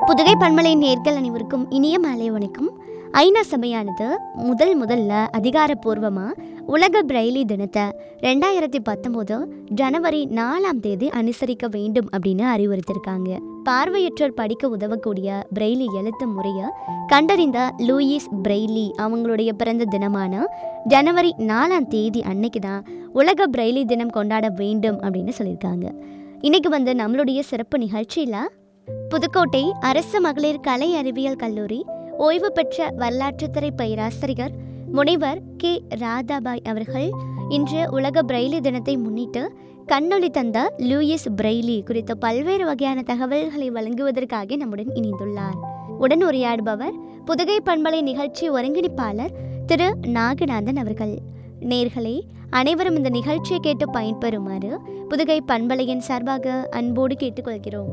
புதுகை பன்மலை நேர்கள் அனைவருக்கும் இனிய மாலை வணக்கம் ஐநா சபையானது முதல் முதல்ல அதிகாரப்பூர்வமாக உலக பிரெய்லி தினத்தை ரெண்டாயிரத்தி பத்தொம்போது ஜனவரி நாலாம் தேதி அனுசரிக்க வேண்டும் அப்படின்னு அறிவுறுத்திருக்காங்க பார்வையற்றோர் படிக்க உதவக்கூடிய பிரெய்லி எழுத்து முறையை கண்டறிந்த லூயிஸ் பிரெய்லி அவங்களுடைய பிறந்த தினமான ஜனவரி நாலாம் தேதி அன்னைக்கு தான் உலக பிரெய்லி தினம் கொண்டாட வேண்டும் அப்படின்னு சொல்லியிருக்காங்க இன்னைக்கு வந்து நம்மளுடைய சிறப்பு நிகழ்ச்சியில் புதுக்கோட்டை அரசு மகளிர் கலை அறிவியல் கல்லூரி ஓய்வு பெற்ற வரலாற்றுத்துறை பேராசிரியர் முனைவர் கே ராதாபாய் அவர்கள் இன்று உலக பிரெய்லி தினத்தை முன்னிட்டு கண்ணொளி தந்த லூயிஸ் பிரெய்லி குறித்த பல்வேறு வகையான தகவல்களை வழங்குவதற்காக நம்முடன் இணைந்துள்ளார் உடன் உரையாடுபவர் புதுகை பண்பலை நிகழ்ச்சி ஒருங்கிணைப்பாளர் திரு நாகநாதன் அவர்கள் நேர்களே அனைவரும் இந்த நிகழ்ச்சியை கேட்டு பயன்பெறுமாறு புதுகை பண்பலையின் சார்பாக அன்போடு கேட்டுக்கொள்கிறோம்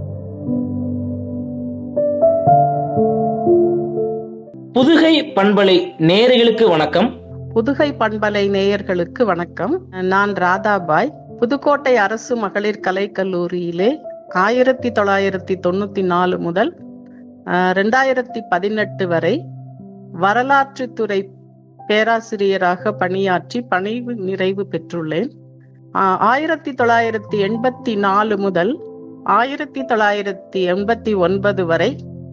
புதுகை பண்பலை நேயர்களுக்கு வணக்கம் புதுகை பண்பலை நேயர்களுக்கு வணக்கம் நான் ராதாபாய் புதுக்கோட்டை அரசு மகளிர் கலைக் கல்லூரியிலே ஆயிரத்தி தொள்ளாயிரத்தி தொண்ணூத்தி நாலு முதல் அஹ், ரெண்டாயிரத்தி பதினெட்டு வரை வரலாற்றுத்துறை பேராசிரியராக பணியாற்றி பணி நிறைவு பெற்றுள்ளேன் அஹ், ஆயிரத்தி தொள்ளாயிரத்தி எண்பத்தி நாலு முதல் ஆயிரத்தி தொள்ளாயிரத்தி எண்பத்தி ஒன்பது வரை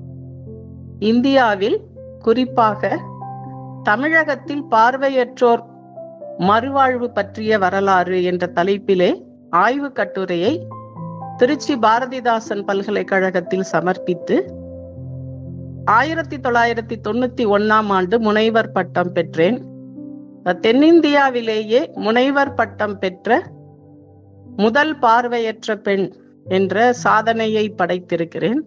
இந்தியாவில் குறிப்பாக தமிழகத்தில் பார்வையற்றோர் மறுவாழ்வு பற்றிய வரலாறு என்ற தலைப்பிலே ஆய்வு கட்டுரையை திருச்சி பாரதிதாசன் பல்கலைக்கழகத்தில் சமர்ப்பித்து ஆயிரத்தி தொள்ளாயிரத்தி தொண்ணூத்தி ஒன்னாம் ஆண்டு முனைவர் பட்டம் பெற்றேன் தென்னிந்தியாவிலேயே முனைவர் பட்டம் பெற்ற முதல் பார்வையற்ற பெண் என்ற சாதனையை படைத்திருக்கிறேன்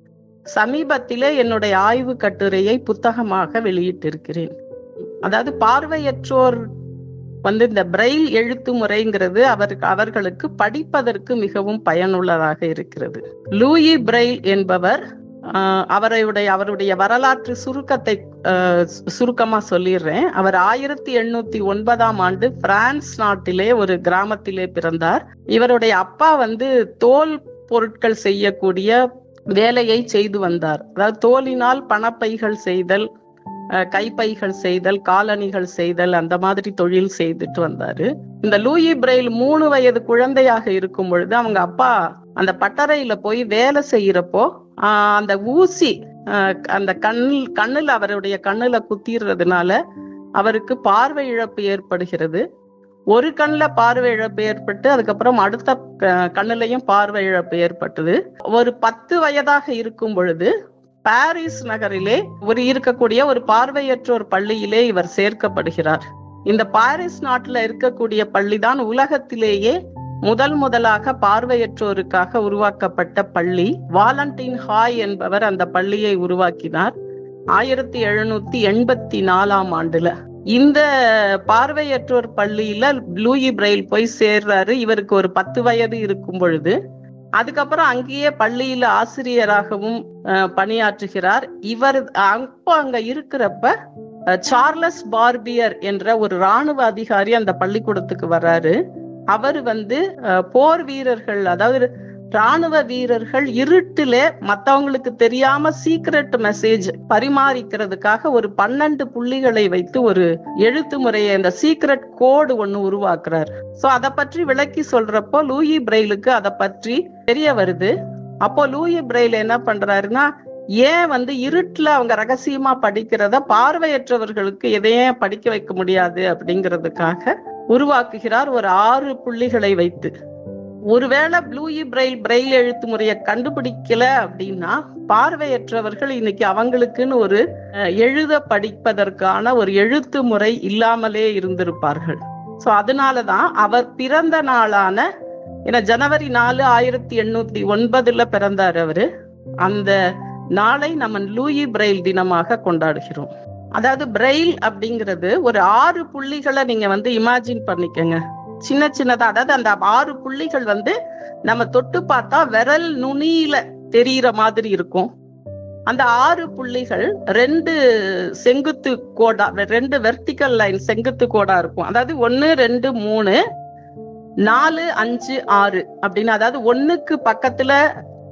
சமீபத்திலே என்னுடைய ஆய்வு கட்டுரையை புத்தகமாக வெளியிட்டிருக்கிறேன் அதாவது பார்வையற்றோர் வந்து இந்த பிரெயில் எழுத்து முறைங்கிறது அவர் அவர்களுக்கு படிப்பதற்கு மிகவும் பயனுள்ளதாக இருக்கிறது லூயி பிரெயில் என்பவர் ஆஹ், அவருடைய அவருடைய வரலாற்று சுருக்கத்தை ஆஹ், சுருக்கமா சொல்லிடுறேன் அவர் ஆயிரத்தி எண்ணூத்தி ஒன்பதாம் ஆண்டு பிரான்ஸ் நாட்டிலே ஒரு கிராமத்திலே பிறந்தார் இவருடைய அப்பா வந்து தோல் பொருட்கள் செய்யக்கூடிய வேலையை செய்து வந்தார் அதாவது தோலினால் பணப்பைகள் செய்தல் அஹ், கைப்பைகள் செய்தல் காலணிகள் செய்தல் அந்த மாதிரி தொழில் செய்துட்டு வந்தாரு இந்த லூயி பிரெயில் மூணு வயது குழந்தையாக இருக்கும் பொழுது அவங்க அப்பா அந்த பட்டறையில போய் வேலை செய்யறப்போ ஆஹ், அந்த ஊசி ஆஹ், அந்த கண்ணில் கண்ணுல அவருடைய கண்ணுல குத்திடுறதுனால அவருக்கு பார்வை இழப்பு ஏற்படுகிறது ஒரு கண்ணுல பார்வை இழப்பு ஏற்பட்டு அதுக்கப்புறம் அடுத்த க- கண்ணுலயும் பார்வை இழப்பு ஏற்பட்டது ஒரு பத்து வயதாக இருக்கும் பொழுது பாரிஸ் நகரிலே ஒரு இருக்கக்கூடிய ஒரு பார்வையற்றோர் பள்ளியிலே இவர் சேர்க்கப்படுகிறார் இந்த பாரிஸ் நாட்டுல இருக்கக்கூடிய பள்ளிதான் உலகத்திலேயே முதல் முதலாக பார்வையற்றோருக்காக உருவாக்கப்பட்ட பள்ளி வாலண்டின் ஹாய் என்பவர் அந்த பள்ளியை உருவாக்கினார் ஆயிரத்தி எழுநூத்தி எண்பத்தி நாலாம் ஆண்டுல இந்த பார்வையற்றோர் பள்ளியில லூயி பிரெயில் போய் சேர்றாரு இவருக்கு ஒரு பத்து வயது இருக்கும் பொழுது அதுக்கப்புறம் அங்கேயே பள்ளியில ஆசிரியராகவும் அஹ், பணியாற்றுகிறார் இவர் அப்போ அங்க இருக்கிறப்ப அஹ், சார்லஸ் பார்பியர் என்ற ஒரு ராணுவ அதிகாரி அந்த பள்ளிக்கூடத்துக்கு வர்றாரு அவர் வந்து அஹ், போர் வீரர்கள் அதாவது ராணுவ வீரர்கள் இருட்டிலே மத்தவங்களுக்கு தெரியாம சீக்ரெட் மெசேஜ் பரிமாறிக்கிறதுக்காக ஒரு பன்னெண்டு புள்ளிகளை வைத்து ஒரு எழுத்து முறையை இந்த சீக்ரெட் கோடு ஒண்ணு உருவாக்குறார் சோ அத பற்றி விளக்கி சொல்றப்போ லூயி பிரெயிலுக்கு அத பற்றி தெரிய வருது அப்போ லூயி பிரெயில் என்ன பண்றாருன்னா ஏன் வந்து இருட்டுல அவங்க ரகசியமா படிக்கிறத பார்வையற்றவர்களுக்கு எதையே படிக்க வைக்க முடியாது அப்படிங்கிறதுக்காக உருவாக்குகிறார் ஒரு ஆறு புள்ளிகளை வைத்து ஒருவேளை ப்ளூயி பிரெயில் பிரெயில் எழுத்து முறையை கண்டுபிடிக்கல அப்படின்னா பார்வையற்றவர்கள் இன்னைக்கு அவங்களுக்குன்னு ஒரு அஹ், எழுத படிப்பதற்கான ஒரு எழுத்து முறை இல்லாமலே இருந்திருப்பார்கள் சோ அதனாலதான் அவர் பிறந்த நாளான ஏன்னா ஜனவரி நாலு ஆயிரத்தி எண்ணூத்தி ஒன்பதுல பிறந்தார் அவரு அந்த நாளை நம்ம லூயி பிரெயில் தினமாக கொண்டாடுகிறோம் அதாவது பிரெயில் அப்படிங்கிறது ஒரு ஆறு புள்ளிகளை நீங்க வந்து இமேஜின் பண்ணிக்கங்க சின்ன சின்னதா அதாவது அந்த ஆறு புள்ளிகள் வந்து நம்ம தொட்டு பார்த்தா விரல் நுனியில தெரியிற மாதிரி இருக்கும் அந்த ஆறு புள்ளிகள் ரெண்டு செங்குத்து கோடா ரெண்டு வெர்டிக்கல் லைன் செங்குத்து கோடா இருக்கும் அதாவது ஒன்னு ரெண்டு மூணு நாலு அஞ்சு ஆறு அப்படின்னு அதாவது ஒண்ணுக்கு பக்கத்துல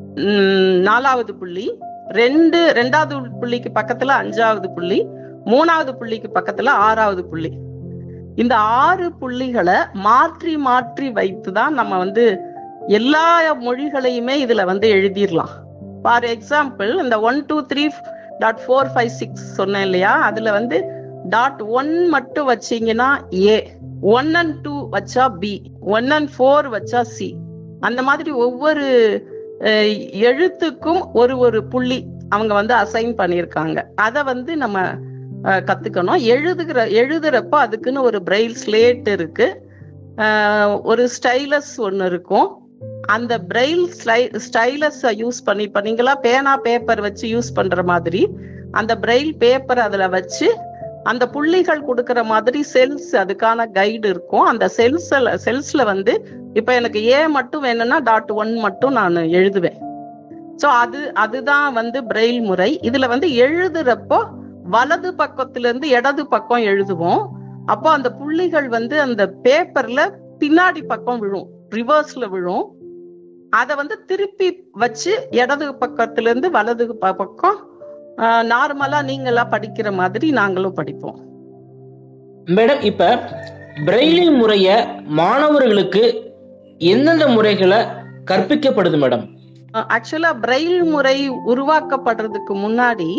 ம், நாலாவது புள்ளி ரெண்டு ரெண்டாவது புள்ளிக்கு பக்கத்துல அஞ்சாவது புள்ளி மூணாவது புள்ளிக்கு பக்கத்துல ஆறாவது புள்ளி இந்த ஆறு புள்ளிகளை மாற்றி மாற்றி வைத்து தான் நம்ம வந்து எல்லா மொழிகளையுமே இதுல வந்து எழுதிடலாம் ஃபார் எக்ஸாம்பிள் இந்த one two three dot four five six சொன்னேன் இல்லையா அதுல வந்து டாட் ஒன் மட்டும் வச்சீங்கன்னா ஏ ஒன் அண்ட் டூ வச்சா பி ஒன் அண்ட் ஃபோர் வச்சா சி அந்த மாதிரி ஒவ்வொரு அஹ், எழுத்துக்கும் ஒரு ஒரு புள்ளி அவங்க வந்து அசைன் பண்ணியிருக்காங்க அதை வந்து நம்ம அஹ், கத்துக்கணும் எழுதுகிற எழுதுறப்ப அதுக்குன்னு ஒரு பிரெயில் ஸ்லேட் இருக்கு அஹ், ஒரு ஸ்டைலஸ் ஒன்று இருக்கும் அந்த பிரெயில் ஸ்டைலஸ் யூஸ் பண்ணி இப்ப நீங்களா பேனா பேப்பர் வச்சு யூஸ் பண்ற மாதிரி அந்த பிரெயில் பேப்பர் அதுல வச்சு அந்த புள்ளிகள் கொடுக்கிற மாதிரி செல்ஸ் அதுக்கான கைடு இருக்கும் அந்த செல்ஸ்ல செல்ஸ்ல வந்து இப்ப எனக்கு ஏ மட்டும் வேணும்னா டாட் ஒன் மட்டும் நான் எழுதுவேன் சோ அது அதுதான் வந்து பிரெயில் முறை இதுல வந்து எழுதுறப்போ வலது பக்கத்துல இருந்து இடது பக்கம் எழுதுவோம் அப்போ அந்த புள்ளிகள் வந்து அந்த பேப்பர்ல பின்னாடி பக்கம் விழும் ரிவர்ஸ்ல விழும் அத வந்து திருப்பி வச்சு இடது பக்கத்துல இருந்து வலது ப- பக்கம் நார்மலா நீங்களா படிக்கிற மாதிரி நாங்களும் படிப்போம் மேடம் இப்ப பிரெய்லி முறைய மாணவர்களுக்கு எந்தெந்த முறைகளை கற்பிக்கப்படுது மேடம் ஆக்சுவலா பிரெயில் முறை உருவாக்கப்படுறதுக்கு முன்னாடி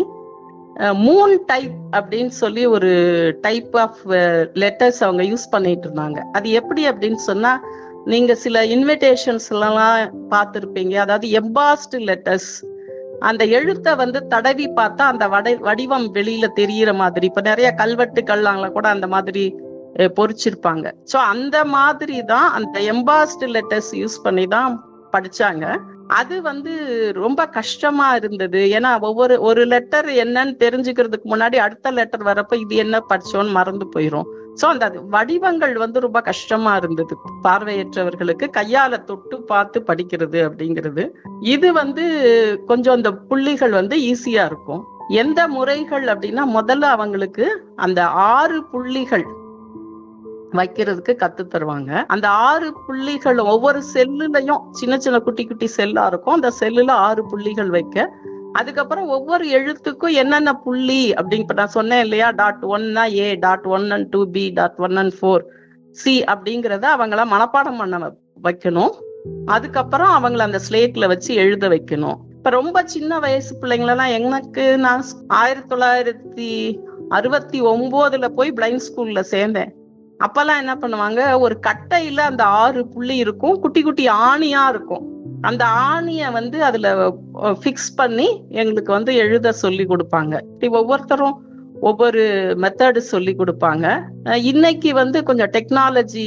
மூன் டைப் அப்படின்னு சொல்லி ஒரு டைப் ஆஃப் லெட்டர்ஸ் அவங்க யூஸ் பண்ணிட்டு இருந்தாங்க அது எப்படி அப்படின்னு சொன்னா நீங்க சில இன்விடேஷன்ஸ் எல்லாம் பார்த்திருப்பீங்க அதாவது எம்பாஸ்டு லெட்டர்ஸ் அந்த எழுத்தை வந்து தடவி பார்த்தா அந்த வடை வடிவம் வெளியில தெரியிற மாதிரி இப்ப நிறைய கல்வெட்டுக்கள்லாம் கூட அந்த மாதிரி அஹ், பொறிச்சிருப்பாங்க சோ அந்த மாதிரி தான் அந்த எம்பாஸ்டு லெட்டர்ஸ் யூஸ் பண்ணி தான் படிச்சாங்க அது வந்து ரொம்ப கஷ்டமா இருந்தது ஏன்னா ஒவ்வொரு ஒரு லெட்டர் என்னன்னு தெரிஞ்சுக்கிறதுக்கு முன்னாடி அடுத்த லெட்டர் வரப்ப இது என்ன படிச்சோன்னு மறந்து போயிரும் சோ அந்த அது வடிவங்கள் வந்து ரொம்ப கஷ்டமா இருந்தது பார்வையற்றவர்களுக்கு கையால தொட்டு பார்த்து படிக்கிறது அப்படிங்கிறது இது வந்து கொஞ்சம் அந்த புள்ளிகள் வந்து ஈஸியா இருக்கும் எந்த முறைகள் அப்படின்னா முதல்ல அவங்களுக்கு அந்த ஆறு புள்ளிகள் வைக்கிறதுக்கு கத்து தருவாங்க அந்த ஆறு புள்ளிகள் ஒவ்வொரு செல்லுலயும் சின்ன சின்ன குட்டி குட்டி செல்லா இருக்கும் அந்த செல்லுல ஆறு புள்ளிகள் வைக்க அதுக்கப்புறம் ஒவ்வொரு எழுத்துக்கும் என்னென்ன புள்ளி அப்படின்னு இப்ப நான் சொன்னேன் இல்லையா டாட் ஒன்னா A dot one and two B dot one and four C அப்படிங்கறத அவங்கள மனப்பாடம் பண்ண வ- வைக்கணும் அதுக்கப்புறம் அவங்கள அந்த ஸ்லேட்ல வச்சு எழுத வைக்கணும் இப்ப ரொம்ப சின்ன வயசு பிள்ளைங்களெல்லாம் எனக்கு நான் ஆயிரத்தி தொள்ளாயிரத்தி அறுபத்தி ஒன்பதுல போய் பிளைண்ட் ஸ்கூல்ல சேர்ந்தேன் அப்பெல்லாம் என்ன பண்ணுவாங்க ஒரு கட்டையில அந்த ஆறு புள்ளி இருக்கும் குட்டி குட்டி ஆணியா இருக்கும் அந்த ஆணிய வந்து அதுல ஃபிக்ஸ் பண்ணி எங்களுக்கு வந்து எழுத சொல்லி கொடுப்பாங்க இப்படி ஒவ்வொருத்தரும் ஒவ்வொரு மெத்தடு சொல்லி கொடுப்பாங்க அஹ் இன்னைக்கு வந்து கொஞ்சம் டெக்னாலஜி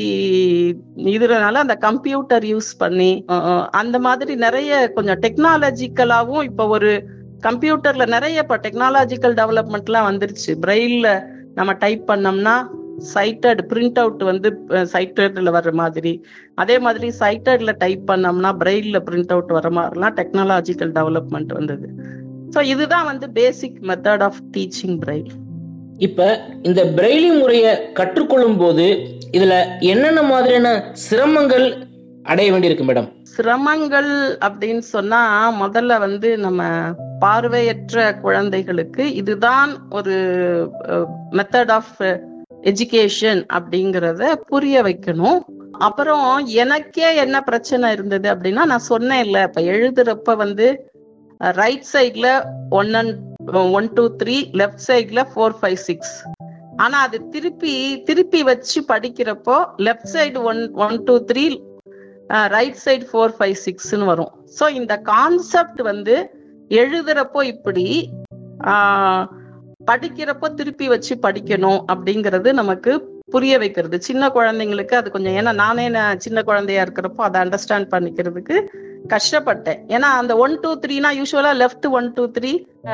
இதுனால அந்த கம்ப்யூட்டர் யூஸ் பண்ணி அஹ் அஹ் அந்த மாதிரி நிறைய கொஞ்சம் டெக்னாலஜிக்கலாவும் இப்ப ஒரு கம்ப்யூட்டர்ல நிறைய இப்ப டெக்னாலஜிக்கல் டெவலப்மெண்ட்லாம் வந்துருச்சு பிரெயில்ல நம்ம டைப் பண்ணோம்னா சைட்டட் பிரிண்ட் அவுட் வந்து சைட்டட்ல வர்ற மாதிரி அதே மாதிரி சைட்டட்ல டைப் பண்ணோம்னா பிரெயில்ல பிரிண்ட் அவுட் வர மாதிரிலாம் டெக்னாலஜிக்கல் டெவலப்மெண்ட் வந்தது ஸோ இதுதான் வந்து basic method of teaching braille இப்ப இந்த பிரெய்லி முறைய கற்றுக்கொள்ளும் போது இதுல என்னென்ன மாதிரியான சிரமங்கள் அடைய வேண்டியிருக்கு மேடம் சிரமங்கள் அப்படின்னு சொன்னா முதல்ல வந்து நம்ம பார்வையற்ற குழந்தைகளுக்கு இதுதான் ஒரு மெத்தட் ஆஃப் எஜுகேஷன் அப்படிங்கறத புரிய வைக்கணும் அப்புறம் எனக்கே என்ன பிரச்சனை இருந்தது அப்படின்னா நான் சொன்னேன் இல்ல இப்ப எழுதுறப்ப வந்து ரைட் சைட்ல one and one two three left சைட்ல ஃபோர் ஃபைவ் சிக்ஸ் ஆனா அது திருப்பி திருப்பி வச்சு படிக்கிறப்போ left side one one two three right side four five சிக்ஸ்னு வரும் ஸோ இந்த கான்செப்ட் வந்து எழுதுறப்போ இப்படி ஆஹ், படிக்கிறப்போ திருப்பி வச்சு படிக்கணும் அப்படிங்கிறது நமக்கு புரிய வைக்கிறது சின்ன குழந்தைங்களுக்கு அது கொஞ்சம் ஏன்னா நானே நான் சின்ன குழந்தையா இருக்கிறப்போ அதை அண்டர்ஸ்டாண்ட் பண்ணிக்கிறதுக்கு கஷ்டப்பட்டேன் ஏன்னா அந்த ஒன் டூ த்ரீனா யூஸ்வலா left one two three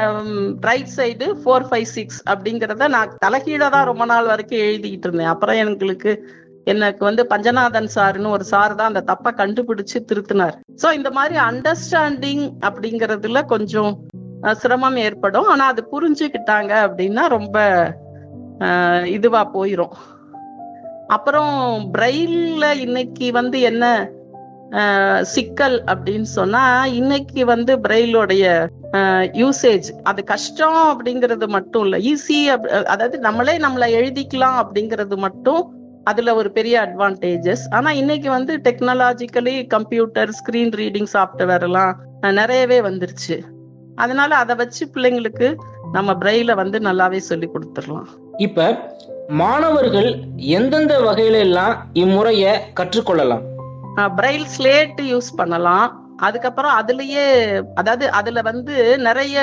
right side four five six அப்படிங்கிறத நான் தலைகீழ தான் ரொம்ப நாள் வரைக்கும் எழுதிக்கிட்டு இருந்தேன் அப்புறம் எங்களுக்கு எனக்கு வந்து பஞ்சநாதன் சார்னு ஒரு சார் தான் அந்த தப்பை கண்டுபிடிச்சு திருத்தினார் சோ இந்த மாதிரி அண்டர்ஸ்டாண்டிங் அப்படிங்கறதுல கொஞ்சம் அஹ், சிரமம் ஏற்படும் ஆனா அது புரிஞ்சுக்கிட்டாங்க அப்படின்னா ரொம்ப அஹ், இதுவா போயிரும் அப்புறம் பிரெயில்ல இன்னைக்கு வந்து என்ன அஹ், சிக்கல் அப்படின்னு சொன்னா இன்னைக்கு வந்து பிரெயிலோடைய யூசேஜ் அது கஷ்டம் அப்படிங்கிறது மட்டும் இல்ல ஈஸி அதாவது நம்மளே நம்மள எழுதிக்கலாம் அப்படிங்கிறது மட்டும் அதுல ஒரு பெரிய அட்வான்டேஜஸ் ஆனா இன்னைக்கு வந்து technologically computer screen reading software எல்லாம் அஹ், நிறையவே வந்துருச்சு அதனால அதை வச்சு பிள்ளைங்களுக்கு நம்ம பிரெயில வந்து நல்லாவே சொல்லி கொடுத்துடலாம் இப்ப மாணவர்கள் எந்தெந்த வகையில எல்லாம் இம்முறைய கற்றுக்கொள்ளலாம் பிரெயில் ஸ்லேட் யூஸ் பண்ணலாம் அதுக்கப்புறம் அதுலயே அதாவது அதுல வந்து நிறைய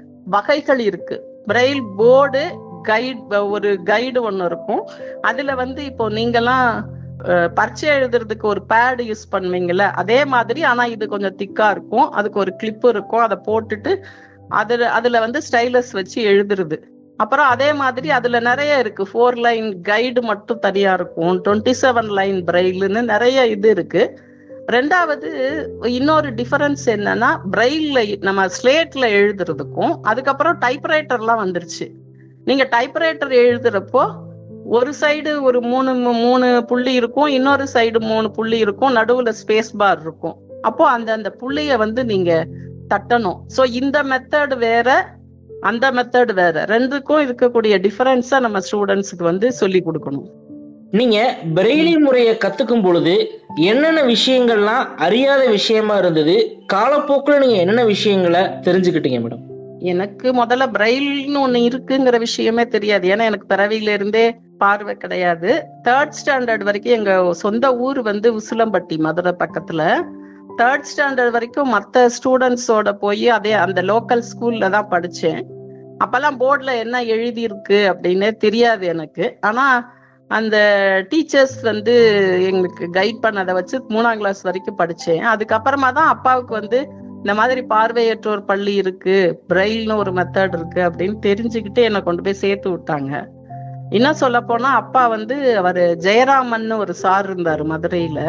வகைகள் இருக்கு பிரெயில் போர்டு கைட் ஒரு கைடு ஒண்ணு இருக்கும் அதுல வந்து இப்போ நீங்கெல்லாம் அஹ், பரீட்சை எழுதுறதுக்கு ஒரு பேட் யூஸ் பண்ணுவீங்கல்ல அதே மாதிரி ஆனா இது கொஞ்சம் திக்கா இருக்கும் அதுக்கு ஒரு கிளிப் இருக்கும் அதை போட்டுட்டு அதுல அதுல வந்து ஸ்டைலஸ் வச்சு எழுதுறது அப்புறம் அதே மாதிரி அதுல நிறைய இருக்கு ஃபோர் லைன் கைடு மட்டும் தனியா இருக்கும் டுவெண்ட்டி செவன் லைன் பிரெயில்னு நிறைய இது இருக்கு ரெண்டாவது இன்னொரு டிஃபரன்ஸ் என்னன்னா பிரெயில்ல நம்ம ஸ்லேட்ல எழுதுறதுக்கும் அதுக்கப்புறம் டைப்ரைட்டர்லாம் வந்துருச்சு நீங்க டைப்ரைட்டர் எழுதுறப்போ ஒரு சைடு ஒரு மூணு மூ- மூணு புள்ளி இருக்கும் இன்னொரு சைடு மூணு புள்ளி இருக்கும் நடுவுல ஸ்பேஸ் பார் இருக்கும் அப்போ அந்த அந்த புள்ளிய வந்து நீங்க தட்டணும் சோ இந்த மெத்தட் வேற அந்த மெத்தட் வேற ரெண்டுக்கும் இருக்கக்கூடிய டிஃபரன்ஸா நம்ம ஸ்டூடெண்ட்ஸுக்கு வந்து சொல்லி கொடுக்கணும் நீங்க பிரெய்லி முறையை கத்துக்கும் பொழுது என்னென்ன விஷயங்கள்லாம் அறியாத விஷயமா இருந்தது காலப்போக்குல நீங்க என்னென்ன விஷயங்களை தெரிஞ்சுக்கிட்டீங்க மேடம் எனக்கு முதல்ல பிரெயில்னு ஒண்ணு இருக்குங்கிற விஷயமே தெரியாது ஏன்னா எனக்கு பிறவியில இருந்தே பார்வை கிடையாது தேர்ட் ஸ்டாண்டர்ட் வரைக்கும் எங்க சொந்த ஊர் வந்து உசிலம்பட்டி மதுரை பக்கத்துல தேர்ட் ஸ்டாண்டர்ட் வரைக்கும் மத்த ஸ்டூடெண்ட்ஸோட போய் அதே அந்த லோக்கல் ஸ்கூல்ல தான் படிச்சேன் அப்பெல்லாம் போர்ட்ல என்ன எழுதி இருக்கு அப்படின்னு தெரியாது எனக்கு ஆனா அந்த டீச்சர்ஸ் வந்து எங்களுக்கு கைட் பண்ணதை வச்சு மூணாம் கிளாஸ் வரைக்கும் படிச்சேன் அதுக்கப்புறமா தான் அப்பாவுக்கு வந்து இந்த மாதிரி பார்வையற்றோர் பள்ளி இருக்கு பிரெயில்னு ஒரு மெத்தட் இருக்கு அப்படின்னு தெரிஞ்சுக்கிட்டு என்னை கொண்டு போய் சேர்த்து விட்டாங்க இன்னும் சொல்ல போனா அப்பா வந்து அவரு ஜெயராமன் ஒரு சார் இருந்தாரு மதுரையில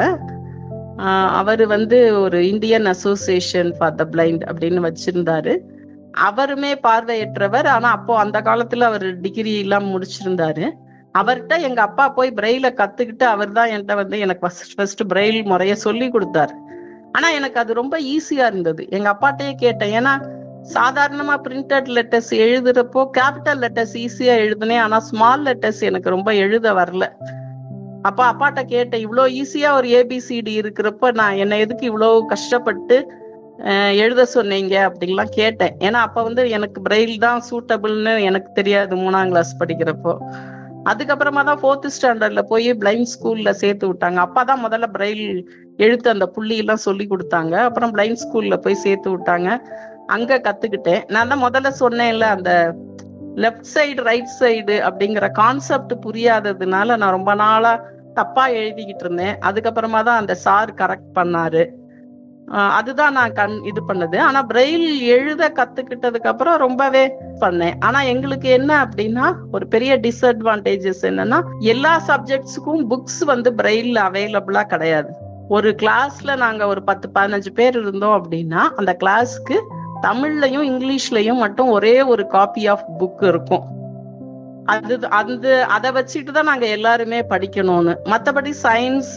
ஆஹ் அவரு வந்து ஒரு Indian association for the blind அப்படின்னு வச்சிருந்தாரு அவருமே பார்வையற்றவர் ஆனா அப்போ அந்த காலத்துல அவர் டிகிரி எல்லாம் முடிச்சிருந்தாரு அவர்கிட்ட எங்க அப்பா போய் பிரெயில கத்துக்கிட்டு அவர் தான் என்கிட்ட வந்து எனக்கு ஃபர்ஸ்ட் ஃபர்ஸ்ட் பிரெயில் முறைய சொல்லி கொடுத்தாரு ஆனா எனக்கு அது ரொம்ப ஈஸியா இருந்தது எங்க அப்பாட்டையே கேட்டேன் ஏன்னா சாதாரணமா பிரிண்டட் லெட்டர்ஸ் எழுதுறப்போ கேபிட்டல் லெட்டர்ஸ் ஈஸியா எழுதுனேன் ஆனா ஸ்மால் லெட்டர்ஸ் எனக்கு ரொம்ப எழுத வரல அப்ப அப்பாட்ட கேட்டேன் இவ்வளோ ஈஸியா ஒரு ஏபிசிடி இருக்கிறப்ப நான் என்ன எதுக்கு இவ்வளோ கஷ்டப்பட்டு அஹ், எழுத சொன்னீங்க அப்படின்லாம் கேட்டேன் ஏன்னா அப்ப வந்து எனக்கு பிரெயில் தான் சூட்டபிள்னு எனக்கு தெரியாது மூணாம் கிளாஸ் படிக்கிறப்போ அதுக்கப்புறமா தான் ஃபோர்த் ஸ்டாண்டர்ட்ல போய் பிளைண்ட் ஸ்கூல்ல சேர்த்து விட்டாங்க அப்பா தான் முதல்ல பிரெயில் எழுத்து அந்த புள்ளி எல்லாம் சொல்லி கொடுத்தாங்க அப்புறம் பிளைண்ட் ஸ்கூல்ல போய் சேர்த்து விட்டாங்க அங்க கத்துக்கிட்டேன் நான் தான் முதல்ல சொன்னேன்ல அந்த லெஃப்ட் சைடு ரைட் சைடு அப்படிங்கிற கான்செப்ட் புரியாததுனால நான் ரொம்ப நாளா தப்பா எழுதிக்கிட்டு இருந்தேன் அதுக்கப்புறமா தான் அந்த சார் கரெக்ட் பண்ணாரு ஆஹ் அதுதான் நான் கண் இது பண்ணது ஆனா பிரெயில் எழுத கத்துக்கிட்டதுக்கு அப்புறம் ரொம்பவே பண்ணேன் ஆனா எங்களுக்கு என்ன அப்படின்னா ஒரு பெரிய டிஸ்அட்வான்டேஜஸ் என்னன்னா எல்லா சப்ஜெக்ட்ஸுக்கும் புக்ஸ் வந்து பிரெயில்ல அவைலபிளா கிடையாது ஒரு கிளாஸ்ல நாங்க ஒரு பத்து பதினஞ்சு பேர் இருந்தோம் அப்படின்னா அந்த கிளாஸ்க்கு தமிழ்லயும் இங்கிலீஷ்லயும் மட்டும் ஒரே ஒரு காப்பி ஆஃப் புக் இருக்கும் அது அந்த அதை வச்சுட்டு தான் நாங்க எல்லாருமே படிக்கணும்னு மத்தபடி சயின்ஸ்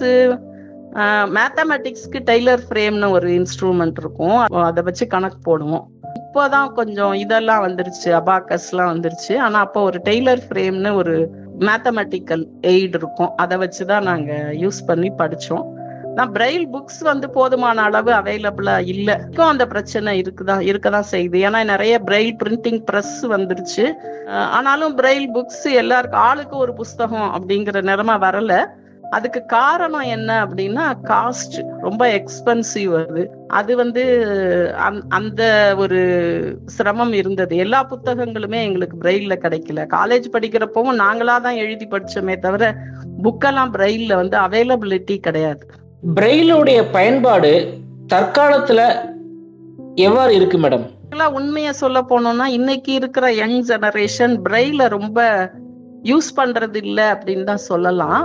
மேத்தமெட்டிக்ஸ்க்கு டெய்லர் ஃப்ரேம்னு ஒரு இன்ஸ்ட்ருமெண்ட் இருக்கும் அதை வச்சு கணக்கு போடுவோம் இப்போதான் கொஞ்சம் இதெல்லாம் வந்துருச்சு அபாக்கஸ்லாம் வந்துருச்சு ஆனா அப்போ ஒரு டெய்லர் ஃப்ரேம்னு ஒரு மேத்தமெட்டிக்கல் எய்ட் இருக்கும் அதை வச்சுதான் நாங்க யூஸ் பண்ணி படிச்சோம் நான் பிரெயில் புக்ஸ் வந்து போதுமான அளவு அவைலபிளா இல்ல இப்பவும் அந்த பிரச்சனை இருக்குதான் இருக்கதான் செய்யுது ஏன்னா நிறைய பிரெயில் பிரிண்டிங் பிரஸ் வந்துருச்சு அஹ் ஆனாலும் பிரெயில் புக்ஸ் எல்லாருக்கும் ஆளுக்கு ஒரு புஸ்தகம் அப்படிங்கிற நிலைமை வரல அதுக்கு காரணம் என்ன அப்படின்னா காஸ்ட் ரொம்ப எக்ஸ்பென்சிவ் அது அது வந்து அந்த- அந்த ஒரு சிரமம் இருந்தது எல்லா புத்தகங்களுமே எங்களுக்கு பிரெயில்ல கிடைக்கல காலேஜ் படிக்கிறப்பவும் நாங்களா தான் எழுதி படிச்சோமே தவிர புக்கெல்லாம் பிரெயில்ல வந்து அவைலபிலிட்டி கிடையாது பிரெயிலுடைய பயன்பாடு தற்காலத்துல எவ்வாறு இருக்கு மேடம் எல்லாம் உண்மையை சொல்ல போனோம்னா இன்னைக்கு இருக்கிற யங் ஜெனரேஷன் பிரெயில ரொம்ப யூஸ் பண்றது இல்ல அப்படின்னு தான் சொல்லலாம்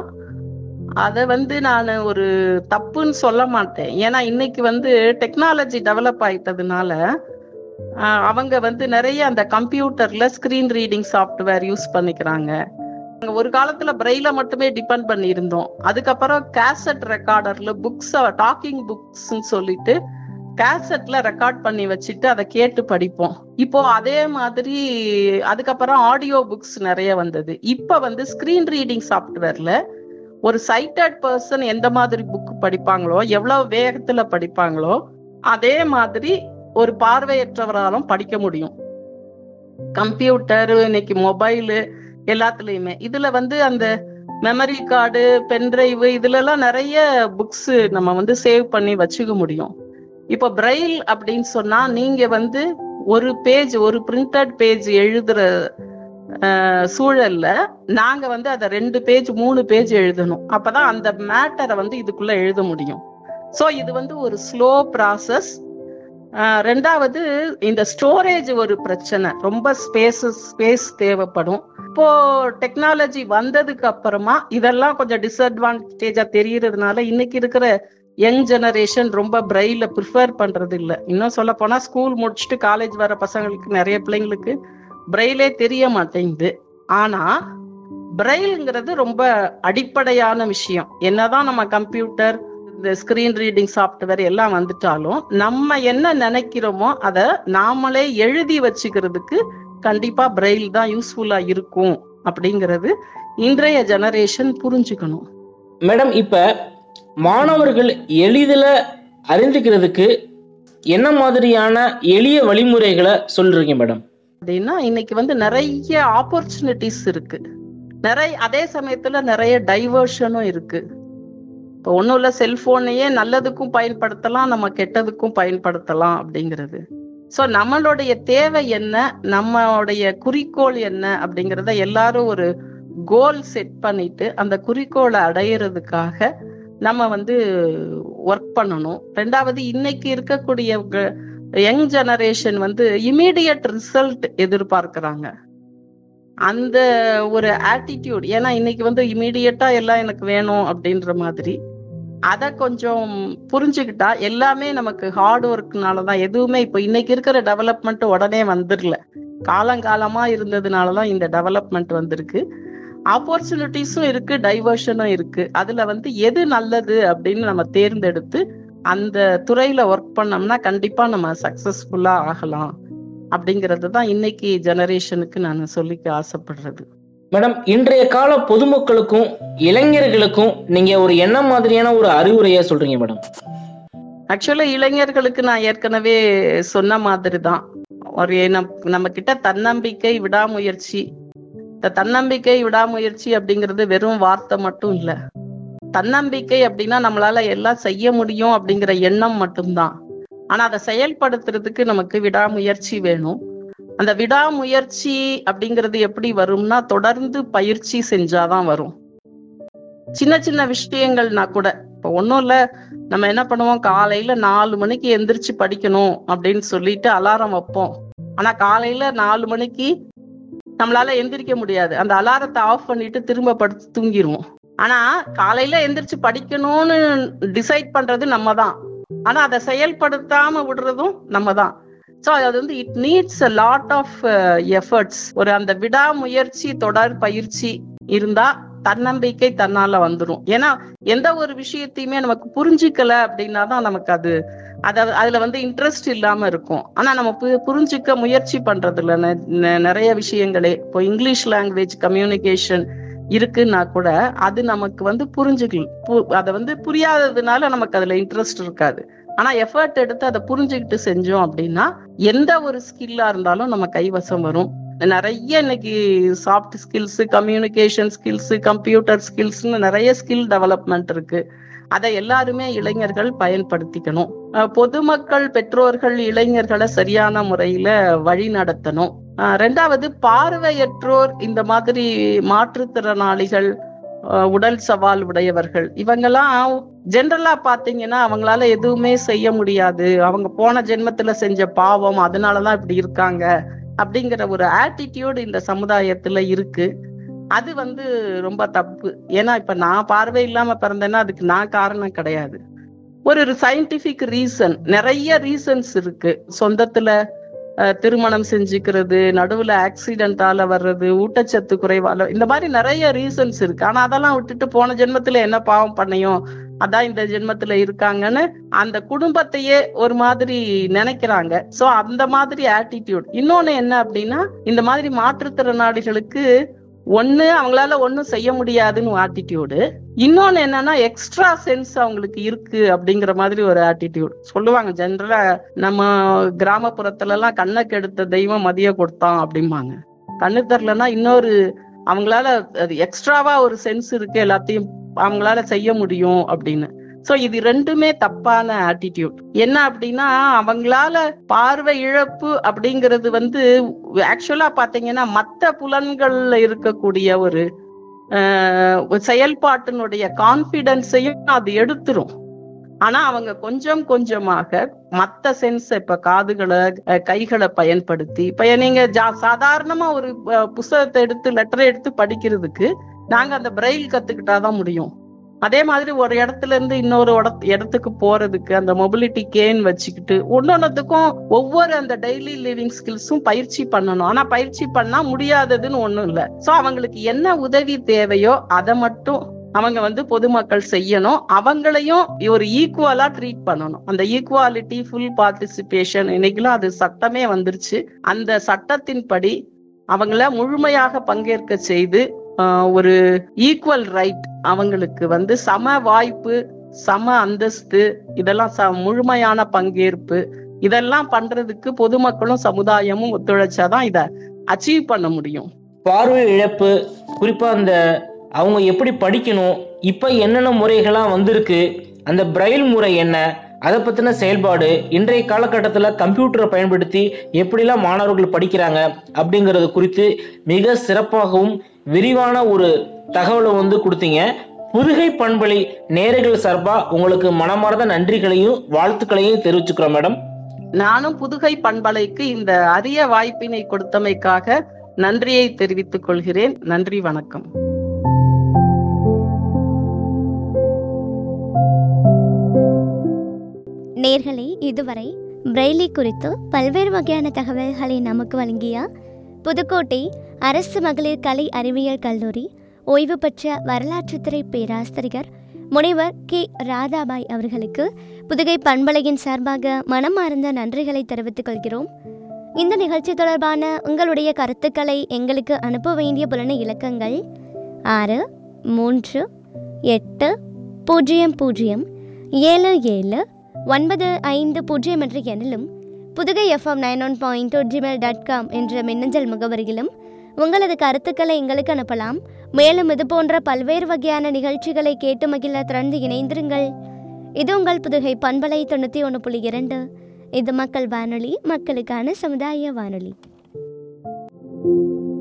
அத வந்து நான் ஒரு தப்புன்னு சொல்ல மாட்டேன் ஏன்னா இன்னைக்கு வந்து டெக்னாலஜி டெவலப் ஆயிட்டதுனால ஆஹ் அவங்க வந்து நிறைய அந்த கம்ப்யூட்டர்ல ஸ்கிரீன் ரீடிங் சாஃப்ட்வேர் யூஸ் பண்ணிக்கிறாங்க நாங்க ஒரு காலத்துல பிரெயில மட்டுமே டிபெண்ட் பண்ணி இருந்தோம் அதுக்கப்புறம் கேசட் ரெக்கார்டர்ல புக்ஸ் டாக்கிங் புக்ஸ் சொல்லிட்டு கேசட்ல ரெக்கார்ட் பண்ணி வச்சுட்டு அதை கேட்டு படிப்போம் இப்போ அதே மாதிரி அதுக்கப்புறம் ஆடியோ புக்ஸ் நிறைய வந்தது இப்ப வந்து ஸ்கிரீன் ரீடிங் சாஃப்ட்வேர்ல ஒரு சைட்டட் பர்சன் எந்த மாதிரி புக் படிப்பாங்களோ எவ்வளவு வேகத்துல படிப்பாங்களோ அதே மாதிரி ஒரு பார்வையற்றவராலும் படிக்க முடியும் கம்ப்யூட்டர் இன்னைக்கு மொபைலு எல்லாத்துலயுமே இதுல வந்து அந்த மெமரி கார்டு பென்டிரைவ் இதுல எல்லாம் நிறைய புக்ஸ் நம்ம வந்து சேவ் பண்ணி வச்சுக்க முடியும் இப்போ பிரெயில் அப்படின்னு சொன்னா நீங்க வந்து ஒரு பேஜ் ஒரு பிரிண்டட் பேஜ் எழுதுற அஹ், சூழல்ல நாங்க வந்து அதை ரெண்டு பேஜ் மூணு பேஜ் எழுதணும் அப்பதான் அந்த மேட்டரை வந்து இதுக்குள்ள எழுத முடியும் சோ இது வந்து ஒரு ஸ்லோ ப்ராசஸ் ரெண்டாவது இந்த ஸ்டோரேஜ் ஒரு பிரச்சனை ரொம்ப ஸ்பேஸ் ஸ்பேஸ் தேவைப்படும் இப்போ டெக்னாலஜி வந்ததுக்கு அப்புறமா இதெல்லாம் கொஞ்சம் டிஸ்அட்வான்டேஜா தெரியறதுனால இன்னைக்கு இருக்கிற யங் ஜெனரேஷன் ரொம்ப பிரெயில ப்ரிஃபர் பண்றது இல்ல இன்னும் சொல்ல போனா ஸ்கூல் முடிச்சுட்டு காலேஜ் வர பசங்களுக்கு நிறைய பிள்ளைங்களுக்கு பிரெயிலே தெரிய மாட்டேங்குது ஆனா பிரெயில்ங்கிறது ரொம்ப அடிப்படையான விஷயம் என்னதான் நம்ம கம்ப்யூட்டர் இந்த ஸ்கிரீன் ரீடிங் சாஃப்ட்வேர் எல்லாம் வந்துட்டாலும் நம்ம என்ன நினைக்கிறோமோ அதை நாமளே எழுதி வச்சுக்கிறதுக்கு கண்டிப்பா பிரெயில் தான் யூஸ்ஃபுல்லா இருக்கும் அப்படிங்கிறது இன்றைய ஜெனரேஷன் புரிஞ்சுக்கணும் மேடம் இப்ப மாணவர்கள் எளிதில் அறிந்துக்கிறதுக்கு என்ன மாதிரியான எளிய வழிமுறைகளை சொல்றீங்க மேடம் அப்படின்னா இன்னைக்கு வந்து நிறைய ஆப்பர்ச்சுனிட்டிஸ் இருக்கு நிறைய அதே சமயத்துல நிறைய டைவர்ஷனும் இருக்கு இப்போ ஒன்றும் இல்லை செல்போனையே நல்லதுக்கும் பயன்படுத்தலாம் நம்ம கெட்டதுக்கும் பயன்படுத்தலாம் அப்படிங்கிறது ஸோ நம்மளுடைய தேவை என்ன நம்மளுடைய குறிக்கோள் என்ன அப்படிங்கிறத எல்லாரும் ஒரு கோல் செட் பண்ணிட்டு அந்த குறிக்கோளை அடையிறதுக்காக நம்ம வந்து ஒர்க் பண்ணணும் ரெண்டாவது இன்னைக்கு இருக்கக்கூடிய யங் ஜெனரேஷன் வந்து இமீடியட் ரிசல்ட் எதிர்பார்க்கறாங்க அந்த ஒரு ஆட்டிடியூட் ஏன்னா இன்னைக்கு வந்து இமீடியட்டா எல்லாம் எனக்கு வேணும் அப்படின்ற மாதிரி அத கொஞ்சம் புரிஞ்சுக்கிட்டா எல்லாமே நமக்கு ஹார்ட் ஒர்க்னால தான் எதுவுமே இப்போ இன்னைக்கு இருக்கிற டெவலப்மெண்ட் உடனே வந்துடல காலங்காலமா இருந்ததுனால தான் இந்த டெவலப்மெண்ட் வந்திருக்கு ஆப்பர்ச்சுனிட்டிஸும் இருக்கு டைவர்ஷனும் இருக்கு அதுல வந்து எது நல்லது அப்படின்னு நம்ம தேர்ந்தெடுத்து அந்த துறையில ஒர்க் பண்ணோம்னா கண்டிப்பா நம்ம சக்சஸ்ஃபுல்லா ஆகலாம் அப்படிங்கிறது தான் இன்னைக்கு ஜெனரேஷனுக்கு நான் சொல்லிக்க ஆசைப்படுறது மேடம் இன்றைய கால பொதுமக்களுக்கும் இளைஞர்களுக்கும் நீங்க ஒரு என்ன மாதிரியான ஒரு அறிவுரையா சொல்றீங்க மேடம் ஆக்சுவலா இளைஞர்களுக்கு நான் ஏற்கனவே சொன்ன மாதிரி தான் ஒரு நம் நம்ம கிட்ட தன்னம்பிக்கை விடாமுயற்சி இந்த தன்னம்பிக்கை விடாமுயற்சி அப்படிங்கிறது வெறும் வார்த்தை மட்டும் இல்ல தன்னம்பிக்கை அப்படின்னா நம்மளால எல்லாம் செய்ய முடியும் அப்படிங்கிற எண்ணம் மட்டும்தான் ஆனா அதை செயல்படுத்துறதுக்கு நமக்கு விடாமுயற்சி வேணும் அந்த விடாமுயற்சி அப்படிங்கிறது எப்படி வரும்னா தொடர்ந்து பயிற்சி செஞ்சாதான் வரும் சின்ன சின்ன விஷயங்கள்னா கூட இப்போ ஒன்றும் இல்லை நம்ம என்ன பண்ணுவோம் காலையில நாலு மணிக்கு எந்திரிச்சு படிக்கணும் அப்படின்னு சொல்லிட்டு அலாரம் வைப்போம் ஆனா காலையில நாலு மணிக்கு நம்மளால எந்திரிக்க முடியாது அந்த அலாரத்தை ஆஃப் பண்ணிட்டு திரும்ப படுத்து தூங்கிடுவோம் ஆனா காலையில எந்திரிச்சு படிக்கணும்னு டிசைட் பண்றது நம்ம தான் ஆனா அதை செயல்படுத்தாம விடுறதும் நம்ம தான் ஸோ அது வந்து it needs a lot of efforts ஒரு அந்த விடாமுயற்சி தொடர் பயிற்சி இருந்தா தன்னம்பிக்கை தன்னால வந்துரும் ஏன்னா எந்த ஒரு விஷயத்தையுமே நமக்கு புரிஞ்சுக்கல அப்படின்னா தான் நமக்கு அது அத அதுல வந்து இன்ட்ரெஸ்ட் இல்லாம இருக்கும் ஆனா நம்ம பு- புரிஞ்சுக்க முயற்சி பண்றதுல நெ- நெ- நிறைய விஷயங்களே இப்போ இங்கிலீஷ் லாங்குவேஜ் கம்யூனிகேஷன் இருக்குன்னா கூட அது நமக்கு வந்து புரிஞ்சுக்கல பு- அதை வந்து புரியாததுனால நமக்கு அதுல இன்ட்ரெஸ்ட் இருக்காது ஆனா எஃபர்ட் எடுத்து அதை புரிஞ்சுக்கிட்டு செஞ்சோம் அப்படின்னா எந்த ஒரு ஸ்கில்லா இருந்தாலும் நம்ம கைவசம் வரும் நிறைய இன்னைக்கு soft skills communication skills computer ஸ்கில்ஸ்னு நிறைய ஸ்கில் டெவலப்மெண்ட் இருக்கு அதை எல்லாருமே இளைஞர்கள் பயன்படுத்திக்கணும் அஹ் பொதுமக்கள் பெற்றோர்கள் இளைஞர்களை சரியான முறையில வழி நடத்தணும் அஹ் ரெண்டாவது பார்வையற்றோர் இந்த மாதிரி மாற்றுத்திறனாளிகள் அஹ் உடல் சவால் உடையவர்கள் இவங்கெல்லாம் ஜென்ரலா பாத்தீங்கன்னா அவங்களால எதுவுமே செய்ய முடியாது அவங்க போன ஜென்மத்துல செஞ்ச பாவம் அதனாலதான் இப்படி இருக்காங்க அப்படிங்கிற ஒரு ஆட்டிடியூட் இந்த சமுதாயத்துல இருக்கு அது வந்து ரொம்ப தப்பு ஏன்னா இப்ப நான் பார்வை இல்லாம பிறந்தேன்னா அதுக்கு நான் காரணம் கிடையாது ஒரு சயின்டிபிக் ரீசன் நிறைய ரீசன்ஸ் இருக்கு சொந்தத்துல அஹ், திருமணம் செஞ்சுக்கிறது நடுவுல ஆக்சிடென்டால வர்றது ஊட்டச்சத்து குறைவால இந்த மாதிரி நிறைய ரீசன்ஸ் இருக்கு ஆனா அதெல்லாம் விட்டுட்டு போன ஜென்மத்துல என்ன பாவம் பண்ணியும் அதான் இந்த ஜென்மத்துல இருக்காங்கன்னு அந்த குடும்பத்தையே ஒரு மாதிரி நினைக்கிறாங்க சோ அந்த மாதிரி ஆட்டிடியூட் இன்னொன்னு என்ன அப்படின்னா இந்த மாதிரி மாற்றுத்திறனாளிகளுக்கு ஒண்ணு அவங்களால ஒண்ணும் செய்ய முடியாதுன்னு ஆட்டிடியூடு இன்னொன்னு என்னன்னா எக்ஸ்ட்ரா சென்ஸ் அவங்களுக்கு இருக்கு அப்படிங்கிற மாதிரி ஒரு ஆட்டிடியூட் சொல்லுவாங்க ஜென்ரலா நம்ம கிராமப்புறத்துல எல்லாம் கண்ணை கெடுத்த தெய்வம் மதிய கொடுத்தான் அப்படிம்பாங்க கண்ணு தரலன்னா இன்னொரு அவங்களால அது எக்ஸ்ட்ராவா ஒரு சென்ஸ் இருக்கு எல்லாத்தையும் அவங்களால செய்ய முடியும் அப்படின்னு சோ இது ரெண்டுமே தப்பான ஆட்டிடியூட் என்ன அப்படின்னா அவங்களால பார்வை இழப்பு அப்படிங்கிறது வந்து ஆக்சுவலா பாத்தீங்கன்னா மத்த புலன்கள்ல இருக்கக்கூடிய ஒரு ஆஹ், ஒரு செயல்பாட்டினுடைய கான்பிடன்ஸையும் அது எடுத்துரும் ஆனா அவங்க கொஞ்சம் கொஞ்சமாக மத்த சென்ஸ் இப்ப காதுகளை அஹ், கைகளை பயன்படுத்தி இப்ப நீங்க ஜா- சாதாரணமா ஒரு அஹ், புஸ்தகத்தை எடுத்து லெட்டரை எடுத்து படிக்கிறதுக்கு நாங்க அந்த பிரெயில் கத்துக்கிட்டாதான் முடியும் அதே மாதிரி ஒரு இடத்துல இருந்து இன்னொரு இடத்- இடத்துக்கு போறதுக்கு அந்த மொபிலிட்டி கேன் வச்சுக்கிட்டு ஒன்னொன்னுத்துக்கும் ஒவ்வொரு அந்த டெய்லி லிவிங் ஸ்கில்ஸும் பயிற்சி பண்ணணும் ஆனா பயிற்சி பண்ணா முடியாததுன்னு ஒண்ணும் இல்ல சோ அவங்களுக்கு என்ன உதவி தேவையோ அதை மட்டும் அவங்க வந்து பொதுமக்கள் செய்யணும் அவங்களையும் ஒரு ஈக்குவலா ட்ரீட் பண்ணணும் அந்த ஈக்குவாலிட்டி ஃபுல் பார்ட்டிசிபேஷன் இன்னைக்கெல்லாம் அது சட்டமே வந்துருச்சு அந்த சட்டத்தின்படி அவங்கள முழுமையாக பங்கேற்க செய்து ஆஹ், ஒரு ஈக்குவல் ரைட் அவங்களுக்கு வந்து சம வாய்ப்பு சம அந்தஸ்து இதெல்லாம் ச முழுமையான பங்கேற்பு இதெல்லாம் பண்றதுக்கு பொதுமக்களும் சமுதாயமும் ஒத்துழைச்சாதான் இத அச்சீவ் பண்ண முடியும் பார்வை இழப்பு குறிப்பா அந்த அவங்க எப்படி படிக்கணும் இப்ப என்னென்ன முறைகள்லாம் வந்திருக்கு அந்த பிரைல் முறை என்ன அதை பத்தின செயல்பாடு இன்றைய காலகட்டத்தில் கம்ப்யூட்டரை பயன்படுத்தி எப்படிலாம் மாணவர்கள் படிக்கிறாங்க அப்படிங்கிறது குறித்து மிக சிறப்பாகவும் விரிவான ஒரு தகவலை வந்து கொடுத்தீங்க புதுகை பண்பலை நேர்கள் சார்பா உங்களுக்கு மனமார்ந்த நன்றிகளையும் வாழ்த்துக்களையும் தெரிவிச்சுக்கிறோம் மேடம் நானும் புதுகை பண்பலைக்கு இந்த அரிய வாய்ப்பினை கொடுத்தமைக்காக நன்றியை தெரிவித்துக் கொள்கிறேன் நன்றி வணக்கம் நேர்களே இதுவரை பிரெய்லி குறித்து பல்வேறு வகையான தகவல்களை நமக்கு வழங்கிய புதுக்கோட்டை அரசு மகளிர் கலை அறிவியல் கல்லூரி ஓய்வு பெற்ற வரலாற்றுத்துறை பேராசிரியர் முனைவர் கே ராதாபாய் அவர்களுக்கு புதுகை பண்பலையின் சார்பாக மனமார்ந்த நன்றிகளை தெரிவித்துக் கொள்கிறோம் இந்த நிகழ்ச்சி தொடர்பான உங்களுடைய கருத்துக்களை எங்களுக்கு அனுப்ப வேண்டிய புலன இலக்கங்கள் ஆறு மூன்று எட்டு பூஜ்ஜியம் பூஜ்ஜியம் ஏழு ஏழு ஒன்பது ஐந்து பூஜ்ஜியம் என்ற எண்ணிலும் Pudukai FM nine one point two Gmail dot com என்ற மின்னஞ்சல் முகவரியிலும் உங்களது கருத்துக்களை எங்களுக்கு அனுப்பலாம் மேலும் இது போன்ற பல்வேறு வகையான நிகழ்ச்சிகளை கேட்டு மகிழ திறந்து இணைந்திருங்கள் இது உங்கள் புதுகை பண்பலை தொண்ணூற்றி ஒன்று புள்ளி இரண்டு இது மக்கள் வானொலி மக்களுக்கான சமுதாய வானொலி